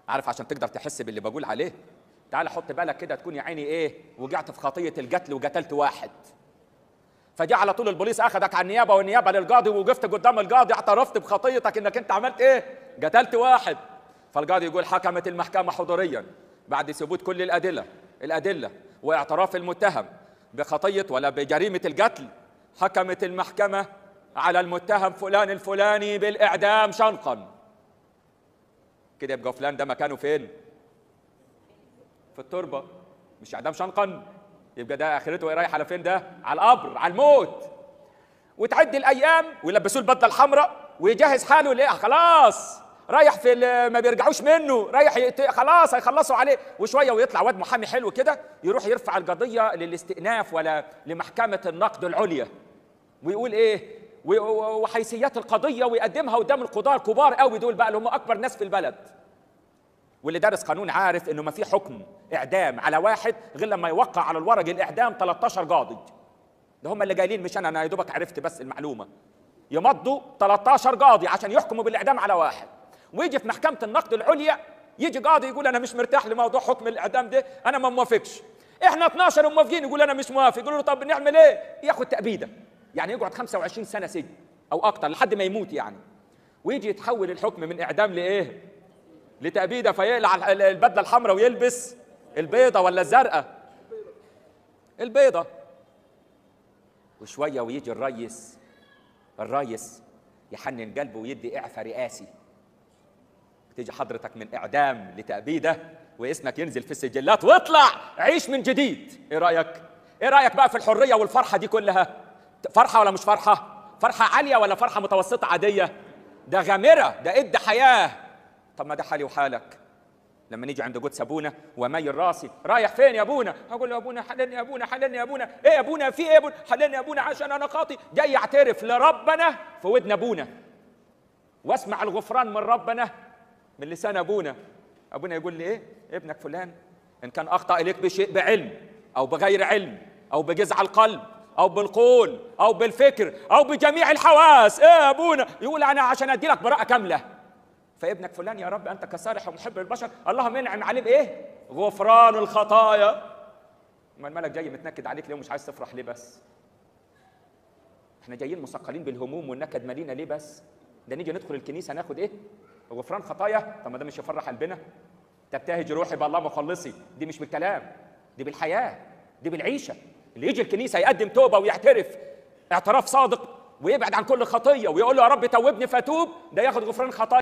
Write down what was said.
عارف عشان تقدر تحس باللي بقول عليه تعال حط بالك كده تكون يا عيني ايه وقعت في خطيه القتل وقتلت واحد فجاء على طول البوليس اخذك على النيابه والنيابه للقاضي ووقفت قدام القاضي اعترفت بخطيتك انك انت عملت ايه قتلت واحد فالقاضي يقول حكمت المحكمه حضوريا بعد ثبوت كل الادله الادله واعتراف المتهم بخطيه ولا بجريمه القتل حكمت المحكمه على المتهم فلان الفلاني بالاعدام شنقا كده يبقى فلان ده مكانه فين في التربه مش اعدام شنقا يبقى ده اخرته رايح على فين ده على القبر على الموت وتعدي الايام ويلبسوه البدله الحمراء ويجهز حاله ليه خلاص رايح في ال- ما بيرجعوش منه رايح يقت... خلاص هيخلصوا عليه وشويه ويطلع واد محامي حلو كده يروح يرفع القضيه للاستئناف ولا لمحكمه النقد العليا ويقول ايه و- و- وحيثيات القضيه ويقدمها قدام القضاه الكبار قوي دول بقى اللي هم اكبر ناس في البلد واللي دارس قانون عارف انه ما في حكم اعدام على واحد غير لما يوقع على الورق الاعدام 13 قاضي ده هم اللي جايين مش انا انا يا دوبك عرفت بس المعلومه يمضوا 13 قاضي عشان يحكموا بالاعدام على واحد ويجي في محكمه النقد العليا يجي قاضي يقول انا مش مرتاح لموضوع حكم الاعدام ده انا ما موافقش احنا 12 موافقين يقول انا مش موافق يقولوا له طب نعمل ايه ياخد تأبيده يعني يقعد 25 سنه سجن او اكتر لحد ما يموت يعني ويجي يتحول الحكم من اعدام لايه لتأبيده فيقلع ال- البدله الحمراء ويلبس البيضه ولا الزرقاء البيضه وشويه ويجي الريس الريس يحنن قلبه ويدي اعفاء رئاسي تيجي حضرتك من اعدام لتأبيده واسمك ينزل في السجلات واطلع عيش من جديد ايه رايك ايه رايك بقى في الحريه والفرحه دي كلها فرحه ولا مش فرحه فرحه عاليه ولا فرحه متوسطه عاديه ده غامره ده ادى حياه طب ما ده حالي وحالك لما نيجي عند قدس ابونا وميل راسي رايح فين يا ابونا اقول له يا ابونا حللني يا ابونا حللني يا ابونا ايه يا ابونا في ايه يا ابونا حللني يا ابونا عشان انا خاطي جاي يعترف لربنا في ودن ابونا واسمع الغفران من ربنا من لسان ابونا ابونا يقول لي ايه ابنك فلان ان كان اخطا اليك بشيء بعلم او بغير علم او بجزع القلب او بالقول او بالفكر او بجميع الحواس ايه يا ابونا يقول انا عشان ادي لك براءه كامله فابنك فلان يا رب انت كصالح ومحب البشر اللهم انعم عليه بايه غفران الخطايا ما الملك جاي متنكد عليك ليه ومش عايز تفرح ليه بس احنا جايين مثقلين بالهموم والنكد مالينا ليه بس ده نيجي ندخل الكنيسه ناخد ايه غفران خطايا طب ما ده مش يفرح قلبنا تبتهج روحي بالله مخلصي دي مش بالكلام دي بالحياه دي بالعيشه اللي يجي الكنيسه يقدم توبه ويعترف اعتراف صادق ويبعد عن كل خطيه ويقول له يا رب توبني فاتوب ده ياخد غفران خطايا